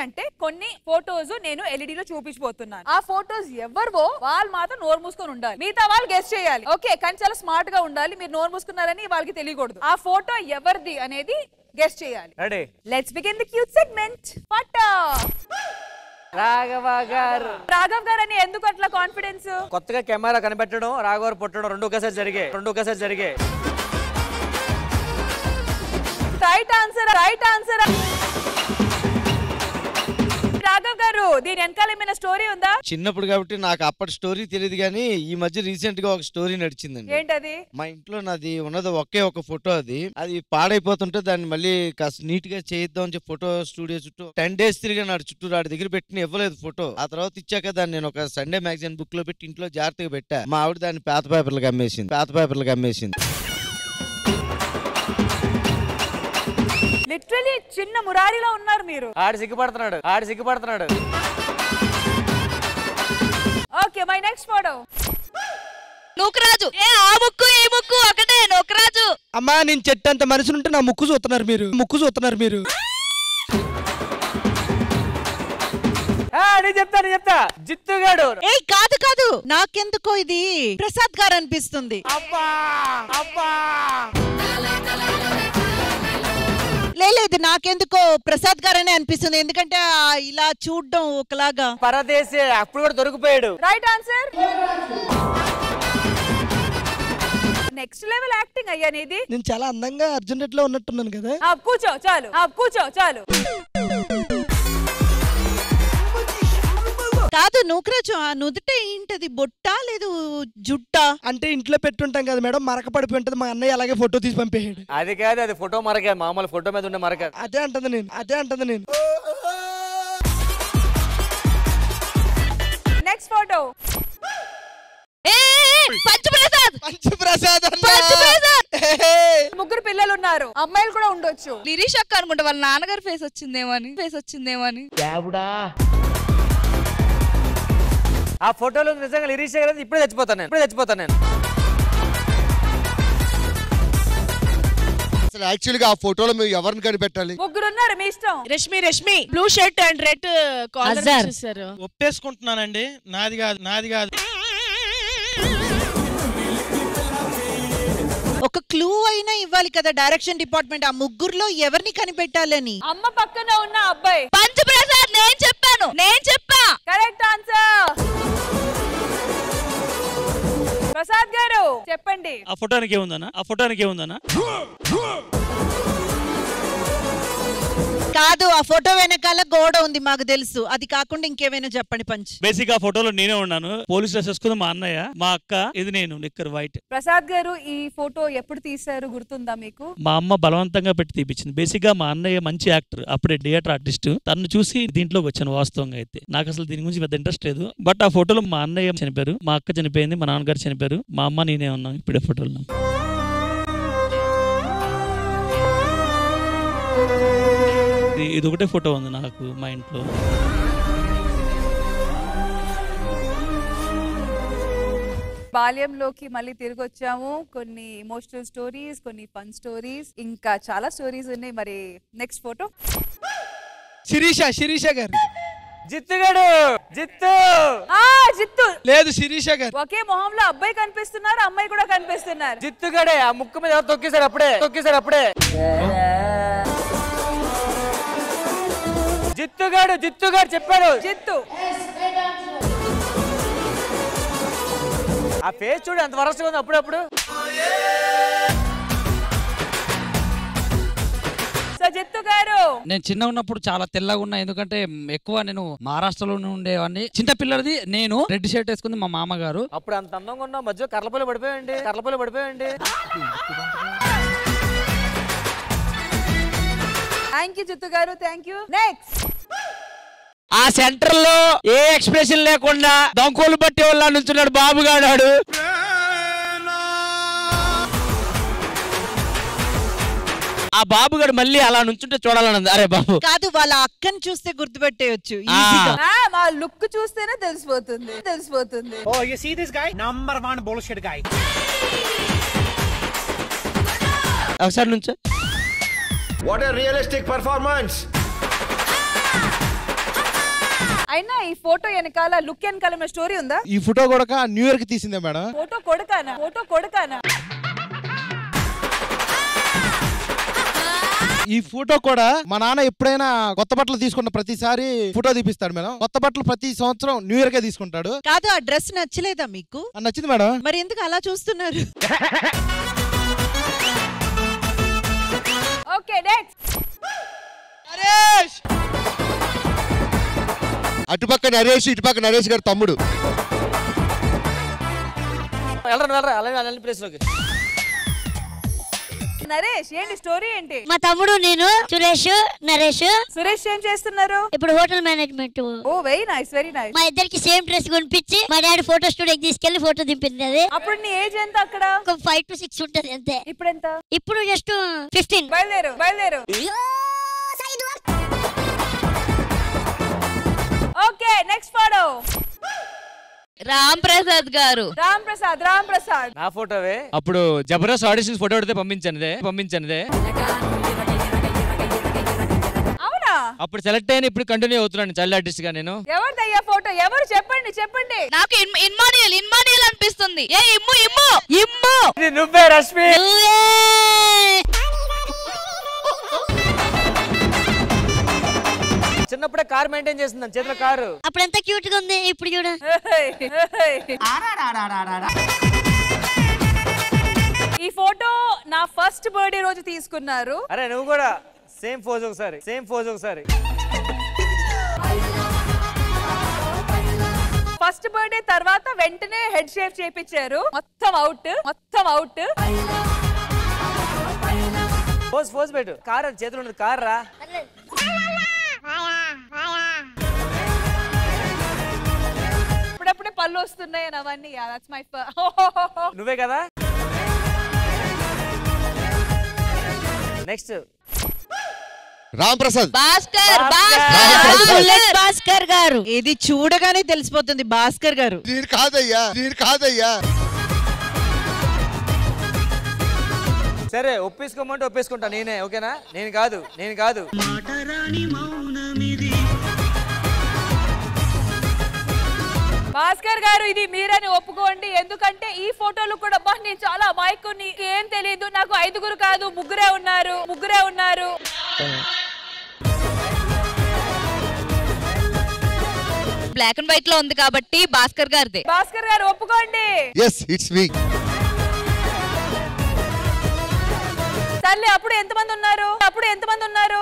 అంటే కొన్ని ఫోటోస్ నేను ఎల్ఈడి లో చూపించబోతున్నాను ఆ ఫోటోస్ ఎవరివో వాళ్ళు మాత్రం నోరు మూసుకొని ఉండాలి మిగతా వాళ్ళు గెస్ట్ చేయాలి ఓకే కానీ చాలా స్మార్ట్ గా ఉండాలి మీరు నోరు మూసుకున్నారని వాళ్ళకి తెలియకూడదు ఆ ఫోటో ఎవరిది అనేది గెస్ట్ చేయాలి ready let's begin the cute segment పట్టా రాఘవ గారు రాఘవ్ గారు అని ఎందుకు అట్లా కాన్ఫిడెన్స్ కొత్తగా కెమెరా కనిపెట్టడం రాఘవారు పుట్టడం రెండు ఒకేసారి జరిగాయి రెండు ఒకేసారి జరిగాయి right answer right answer Raghav garu దీని వెనకాల ఏమైనా స్టోరీ ఉందా చిన్నప్పుడు కాబట్టి నాకు అప్పటి స్టోరీ తెలియదు కానీ ఈ మధ్య రీసెంట్ గా ఒక స్టోరీ నడిచిందండి ఏంటది మా ఇంట్లో నాది ఉన్నది ఒకే ఒక ఫోటో అది అది పాడైపోతుంటే దాన్ని మళ్ళీ కాస్త నీట్ గా చేయిద్దాం అని చెప్పి ఫోటో స్టూడియో చుట్టూ టెన్ డేస్ తిరిగి నాడు చుట్టూ రాడి దగ్గర పెట్టిన ఇవ్వలేదు ఫోటో ఆ తర్వాత ఇచ్చాక దాన్ని నేను ఒక సండే మ్యాగజైన్ బుక్ లో పెట్టి ఇంట్లో జాగ్రత్తగా పెట్టా మా ఆవిడ దాన్ని పేత పేపర్లకు అమ్మేసింది పేత పేపర్లకు అమ్మేసింది లిటరలీ చిన్న మురారిలో ఉన్నారు మీరు ఆడు సిగ్గుపడుతున్నాడు ఆడు సిగ్గుపడుతున్నాడు okay my next photo Nookaraju ఏ ఆ ముక్కు ఈ ముక్కు ఒకటే నూకరాజు అమ్మా నేను చెట్టు అంత మనిషి ఉంటే నా ముక్కు చూస్తున్నారు మీరు ముక్కు చూస్తున్నారు మీరు ఆ, నేను చెప్తా నేను చెప్తా జిత్తుగాడు ఏ కాదు కాదు నాకెందుకో ఇది ప్రసాద్ గారు అనిపిస్తుంది అబ్బా అబ్బా లే- లేదు నాకెందుకో ప్రసాద్ గారనే అనిపిస్తుంది ఎందుకంటే ఆ ఇలా చూడడం ఒకలాగా పరదేశీ అప్పుడు కూడా దొరికిపోయాడు right answer next level acting అయ్యా నీది నేను చాలా అందంగా అర్జున్ రెడ్డిలో ఉన్నట్టున్నాను కదా ఆ, కూర్చో చాలు ఆ, కూర్చో చాలు కాదు నూకరాజు ఆ నుదుట ఏంటది బొట్ట లేదు జుట్ట అంటే ఇంట్లో పెట్టుంటాం కదా మేడం మరక పడిపోయి ఉంటుంది మా అన్నయ్య అలాగే ఫోటో తీసి పంపేయాడు అది కాదు అది ఫోటో మరక మామూలు ఫోటో మీద ఉండే మరక అదే అంటుంది నేను అదే అంటుంది నేను నెక్స్ట్ ఫోటో ఏ ఏ, ఏ, పంచప్రసాద్ పంచప్రసాద్ అన్న. పంచప్రసాద్ ఏహే. ముగ్గురు పిల్లలు ఉన్నారు అమ్మాయిలు కూడా ఉండొచ్చు లిరీష్ అక్క అనుకుంటా వాళ్ళ నాన్నగారి ఫేస్ వచ్చిందేమో అని ఫేస్ వచ్చిందేమో అని ఆ ఫోటోలో నిజంగా లిరీష్ గారు ఇప్పుడే చచ్చిపోతాను నేను ఇప్పుడే చచ్చిపోతాను నేను అసలు యాక్చువల్ గా ఆ ఫోటోలో మేము ఎవరిని కనిపెట్టాలి ముగ్గురు ఉన్నారు మీ ఇష్టం Rashmi Rashmi blue shirt and red collar Azhar. చూసారు ఒప్పేసుకుంటున్నానండి నాది కాదు నాది కాదు ఒక క్లూ అయినా ఇవ్వాలి కదా డైరెక్షన్ డిపార్ట్మెంట్ ఆ ముగ్గురులో ఎవరిని కనిపెట్టాలని అమ్మ పక్కన ఉన్న అబ్బాయి పంచప్రసాద్ నేను చెప్పాను నేను చెప్పా కరెక్ట్ ఆన్సర్ ప్రసాద్ గారు చెప్పండి ఆ ఫోటోనికి ఏముందనా ఆ ఫోటోనికి ఏముందనా కాదు ఆ ఫోటో వెనకాల గోడ ఉంది మాకు తెలుసు అది కాకుండా ఇంకేమైనా చెప్పండి పంచ్ బేసిక్ ఆ ఫోటోలో నేనే ఉన్నాను పోలీస్ డ్రెస్ వేసుకుంది మా అన్నయ్య మా అక్క ఇది నేను నిక్కర్ వైట్ ప్రసాద్ గారు ఈ ఫోటో ఎప్పుడు తీశారు గుర్తుందా మీకు మా అమ్మ బలవంతంగా పెట్టి తీపిచ్చింది బేసిక్ గా మా అన్నయ్య మంచి యాక్టర్ అప్పుడే థియేటర్ ఆర్టిస్ట్ తను చూసి దీంట్లోకి వచ్చాను వాస్తవంగా అయితే నాకు అసలు దీని గురించి పెద్ద ఇంట్రెస్ట్ లేదు బట్ ఆ ఫోటోలో మా అన్నయ్య చనిపోయారు మా అక్క చనిపోయింది మా నాన్నగారు చనిపోయారు మా అమ్మ నేనే ఉన్నాం ఇప్పుడే ఫోటోలో ఇది- ఇది ఒకటే ఫోటో ఉంది నాకు మా ఇంట్లో బాల్యంలోకి మళ్ళీ తిరిగి వచ్చాము కొన్ని ఎమోషనల్ స్టోరీస్ కొన్ని ఫన్ స్టోరీస్ ఇంకా చాలా స్టోరీస్ ఉన్నాయి మరి నెక్స్ట్ ఫోటో శిరీష శిరీష గారు జిత్తుగాడు జిత్తు ఆ జిత్తు లేదు శిరీష గారు ఒకే మొహంలో అబ్బాయి కనిపిస్తున్నారు అమ్మాయి కూడా కనిపిస్తున్నారు జిత్తుగాడే ఆ ముక్కు మీద ఎవరు తొక్కేశారు అప్పుడే తొక్కేశారు అప్పుడే జిత్తుగాడు జిత్తుగాడు చెప్పాడు జిత్తు ఆ ఫేస్ చూడు ఎంత వరస్ట్గా ఉంది అప్పుడప్పుడు సో జిత్తు గారు నేను చిన్న ఉన్నప్పుడు చాలా తెల్లగా ఉన్నా ఎందుకంటే మ్, ఎక్కువ నేను మహారాష్ట్రలోనే ఉండేవాడిని చిన్న పిల్లడిది నేను రెడ్ షర్ట్ వేసుకుంది మా మామగారు అప్పుడు అంత అందంగా ఉన్నా మధ్య కర్లపల్లి పడిపోయండి కర్లపల్లి పడిపోయండి thank you Jittu garu thank you next ఆ సెంటర్ లో ఏ ఎక్స్ప్రెషన్ లేకుండా దొంకోలు పట్టే వాళ్ళ నుంచున్నాడు బాబు గాడాడు ఆ బాబు గారు మళ్ళీ అలా నుంచుంటే చూడాలన్నది అరే బాబు కాదు వాళ్ళ అక్కని చూస్తే గుర్తుపెట్టేయచ్చు ఆ. ఈజీగా మా లుక్ చూస్తేనే తెలిసిపోతుంది తెలిసిపోతుంది Oh, you see this guy? Number one bullshit guy. ఒకసారి నుంచో వాట్ ఆర్ రియలిస్టిక్ పర్ఫార్మెన్స్ అయినా ఈ ఫోటో వెనకాల లుక్ వెనకాల స్టోరీ ఉందా ఈ ఫోటో కూడా న్యూ ఇయర్ కి తీసిందే మేడం ఫోటో కొడుకానా ఫోటో కొడుకానా ఈ ఫోటో కూడా మా నాన్న ఎప్పుడైనా కొత్త బట్టలు తీసుకున్న ప్రతిసారి ఫోటో తీపిస్తాడు మేడం కొత్త బట్టలు ప్రతి సంవత్సరం న్యూ ఇయర్ కే తీసుకుంటాడు కాదు ఆ డ్రెస్ నచ్చలేదా మీకు ఆ, నచ్చింది మేడం మరి ఎందుకు అలా చూస్తున్నారు ఓకే నెక్స్ట్ అటుపక్క నరేష్ ఇటుపక్క నరేష్ గారు తమ్ముడు వెళ్ళరా వెళ్ళరా అలాగే అలాంటి ప్లేస్ లోకి నరేష్ ఏంటి స్టోరీ ఏంటి మా తమ్ముడు నేను సురేష్ నరేష్ సురేష్ ఏం చేస్తున్నారు ఇప్పుడు hotel management oh very nice very nice మా ఇద్దరికి సేమ్ డ్రెస్ కొనిపించి మా డాడీ ఫోటో స్టూడియోకి తీసుకెళ్లి ఫోటో దింపింది అది అప్పుడు నీ ఏజ్ ఎంత అక్కడ ఒక ఫైవ్ టు సిక్స్ ఉంటది అంతే ఇప్పుడు ఎంత ఇప్పుడు జస్ట్ ఫిఫ్టీన్ బయలుదేరు బయలుదేరు okay next photo Ram Prasad garu Ram Prasad Ram Prasad నా ఫోటోవే అప్పుడు జబర్దస్త్ ఆడిషన్స్ ఫోటో పెడితే పంపించానుదే పంపించానుదే అవునా అప్పుడు సెలెక్ట్ అయిన ఇప్పుడు కంటిన్యూ అవుతున్నాను చైల్డ్ ఆర్టిస్ట్ గా నేను ఎవరిదయ్యా ఫోటో ఎవరు చెప్పండి చెప్పండి నాకు ఇన్- ఇన్మానియల్ ఇన్మానియల్ అనిపిస్తుంది ఏ ఇమ్ము ఇమ్ము ఇమ్ము ఇది నువ్వే రష్మి చిన్నప్పుడే కార్ మెయింటైన్ చేస్తున్నాను చేతిలో కారు అప్పుడు ఎంత క్యూట్ గా ఉంది ఇప్పుడు చూడ ఈ ఫోటో నా ఫస్ట్ బర్త్డే రోజు తీసుకున్నారు అరే నువ్వు కూడా సేమ్ పోజ్ ఒకసారి సేమ్ పోజ్ ఒకసారి ఫస్ట్ బర్త్డే తర్వాత వెంటనే హెడ్ షేప్ చేపించారు మొత్తం అవుట్ మొత్తం అవుట్ పోజ్ పోజ్ పెట్టు కార్ అది చేతిలో ఉన్నది కార్ రా ఇప్పుడప్పుడే పళ్ళు వస్తున్నాయి and అవన్నీ దట్స్ మై నువ్వే కదా నెక్స్ట్ రామ్ ప్రసాద్ భాస్కర్ బుల్లెట్ భాస్కర్ గారు ఇది చూడగానే తెలిసిపోతుంది భాస్కర్ గారు నేను కాదయ్యా నేను కాదయ్యా సరే ఒప్పేసుకోమంటే ఒప్పేసుకుంటా నేనే ఓకేనా నేను కాదు నేను కాదు భాస్కర్ గారు ఇది మీరని ఒప్పుకోండి ఎందుకంటే ఈ ఫోటోలు కూడా బా నేను చాలా అమాయకుని ఏం తెలియదు నాకు ఐదుగురు కాదు ముగ్గురే ఉన్నారు ముగ్గురే ఉన్నారు బ్లాక్ అండ్ వైట్ లో ఉంది కాబట్టి భాస్కర్ గారిదే భాస్కర్ గారు ఒప్పుకోండి ఎస్ ఇట్స్ మీ తల్లి అప్పుడు ఎంతమంది ఉన్నారు అప్పుడు ఎంతమంది ఉన్నారు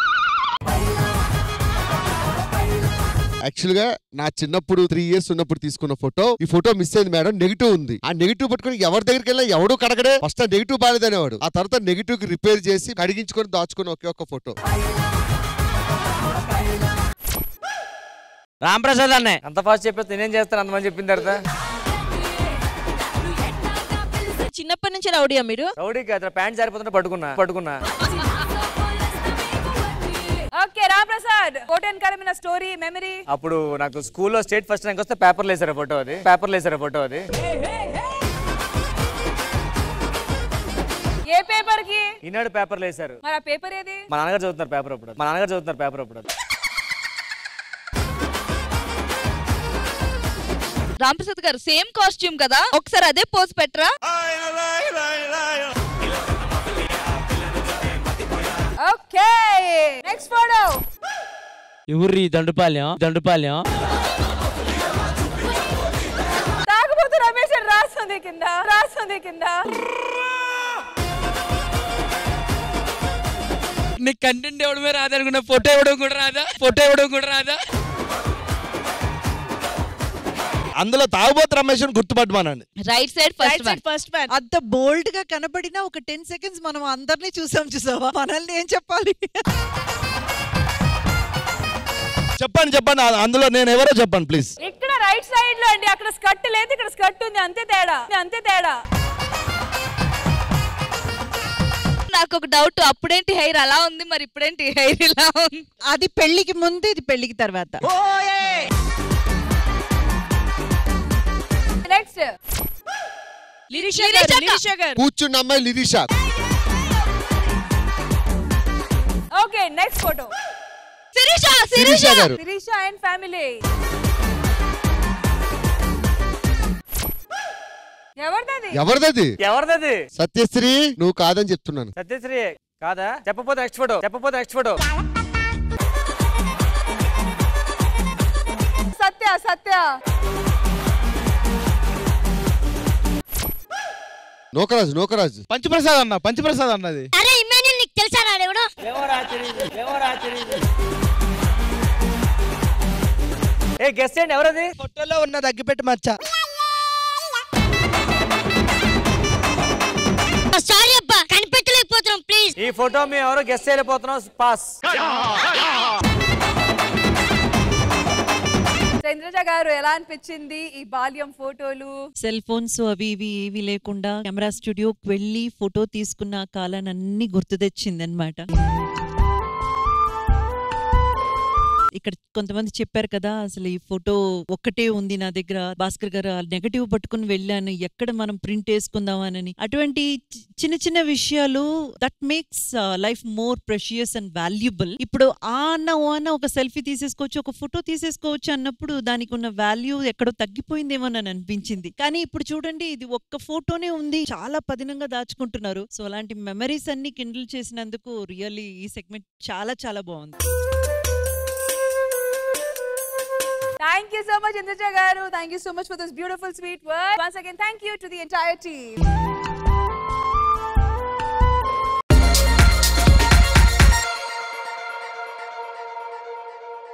యాక్చువల్ గా నా చిన్నప్పుడు త్రీ ఇయర్స్ ఉన్నప్పుడు తీసుకున్న ఫోటో ఈ ఫోటో మిస్ అయింది మేడం నెగిటివ్ ఉంది ఆ నెగిటివ్ పట్టుకొని ఎవరి దగ్గరికి వెళ్ళినా ఎవడో కడగడే ఫస్ట్ ఆ నెగిటివ్ బాలేదనేవాడు ఆ తర్వాత నెగిటివ్ కి రిపేర్ చేసి కడిగించుకొని దాచుకున్న ఒకే ఒక్క ఫోటో రామ్ ప్రసాద్ అన్నే అంత ఫాస్ట్ చెప్పేస్తే నేనేం చేస్తాను అంతమంది చెప్పిన తర్వాత చిన్నప్పటి నుంచి రౌడీయా మీరు రౌడీ కాదు ప్యాంట్ జారిపోతుంటే పట్టుకున్నా పట్టుకున్నా ఓకే రామ్ ప్రసాద్ ఫోటో వెనకాల స్టోరీ మెమరీ అప్పుడు నాకు స్కూల్లో స్టేట్ ఫస్ట్ ర్యాంక్ వస్తే పేపర్లు వేసారు ఫోటో అది పేపర్లు వేసారు ఫోటో అది ఏ పేపర్ కి ఈనాడు పేపర్లు వేసారు మరి ఆ పేపర్ ఏది మా నాన్నగారు చదువుతున్నారు పేపర్ అప్పుడు మా నాన్నగారు చదువుతున్నారు పేపర్ అప్పుడు రామ్ ప్రసాద్ గారు సేమ్ కాస్ట్యూమ్ కదా ఒకసారి అదే పోజ్ పెట్టరా ఓకే నెక్స్ట్ ఫోటో ఎవరి దండుపాలెం దండుపాలెం తాగబోతు రమేష్ అని రాస్తుంది కింద రాస్తుంది కింద నీకు కంటెంట్ ఇవ్వడమే రాదనుకున్నా ఫోటో ఇవ్వడం కూడా రాదా ఫోటో ఇవ్వడం కూడా రాదా అందులో తాగుబోతు రమేష్ గుర్తుపట్టమానండి right side first one first man అంత బోల్డ్ గా కనబడినా ఒక టెన్ సెకండ్స్ మనం అందరినీ చూసాం చూసావా మనల్ని ఏం చెప్పాలి చెప్పండి చెప్పండి ఆ- అందులో నేను ఎవరో చెప్పండి ప్లీజ్ ఇక్కడ రైట్ సైడ్ లో అండి అక్కడ స్కర్ట్ లేదు ఇక్కడ స్కర్ట్ ఉంది అంతే తేడా అంతే తేడా నాకు ఒక డౌట్ అప్పుడేంటి హెయిర్ అలా ఉంది మరి ఇప్పుడేంటి హెయిర్ ఇలా ఉంది అది పెళ్లికి ముందు ఇది పెళ్లికి తర్వాత నెక్స్ట్ లిరిషా గారు లిరిషా గారు కూర్చున్న అమ్మాయి Lirisha okay next photo Sirisha Sirisha garu Sirisha and family ఎవరిదది ఎవరిదది ఎవరిదది సత్యశ్రీ నువ్వు కాదని చెప్తున్నాను సత్యశ్రీ కాదా చెప్పపోతే నెక్స్ట్ ఫోటో చెప్పపోతే నెక్స్ట్ ఫోటో సత్య సత్య నోకరాజు నోకరాజు పంచప్రసాద్ అన్న పంచప్రసాద్ అన్నది అరే ఇమాన్యుల్ నీకు తెలుసా ఎవడో ఏ గెస్ట్ చేయండి ఎవరది ఫోటోలో ఉన్న దగ్గిపెట్టి మచ్చ సారీ అబ్బా కనిపెట్టలేకపోతున్నాం ప్లీజ్ ఈ ఫోటో మేము ఎవరో గెస్ట్ చేయలేకపోతున్నాం పాస్ చంద్రజ గారు ఎలా అనిపించింది ఈ బాల్యం ఫోటోలు సెల్ ఫోన్స్ అవి ఇవి ఏవి లేకుండా కెమెరా స్టూడియోకి వెళ్ళి ఫోటో తీసుకున్న ఆ కాలాన్ని అన్ని గుర్తు తెచ్చింది అనమాట ఇక్కడ కొంతమంది చెప్పారు కదా అసలు ఈ ఫోటో ఒక్కటే ఉంది నా దగ్గర భాస్కర్ గారు నెగటివ్ పట్టుకుని వెళ్ళాను ఎక్కడ మనం ప్రింట్ వేసుకుందామని అటువంటి చి- చిన్న చిన్న విషయాలు that makes life more precious and valuable ఇప్పుడు ఆ అన్న ఓ అన్న ఒక సెల్ఫీ తీసేసుకోవచ్చు ఒక ఫోటో తీసేసుకోవచ్చు అన్నప్పుడు దానికి ఉన్న వాల్యూ ఎక్కడో తగ్గిపోయిందేమో అని అనిపించింది కానీ ఇప్పుడు చూడండి ఇది ఒక్క ఫోటోనే ఉంది చాలా పదినంగా దాచుకుంటున్నారు సో అలాంటి మెమరీస్ అన్ని కిండిల్ చేసినందుకు రియల్లీ ఈ సెగ్మెంట్ చాలా చాలా బాగుంది Thank you so much, Indra గారు. Thank you so much for this beautiful, sweet work. Once again, thank you to the entire team.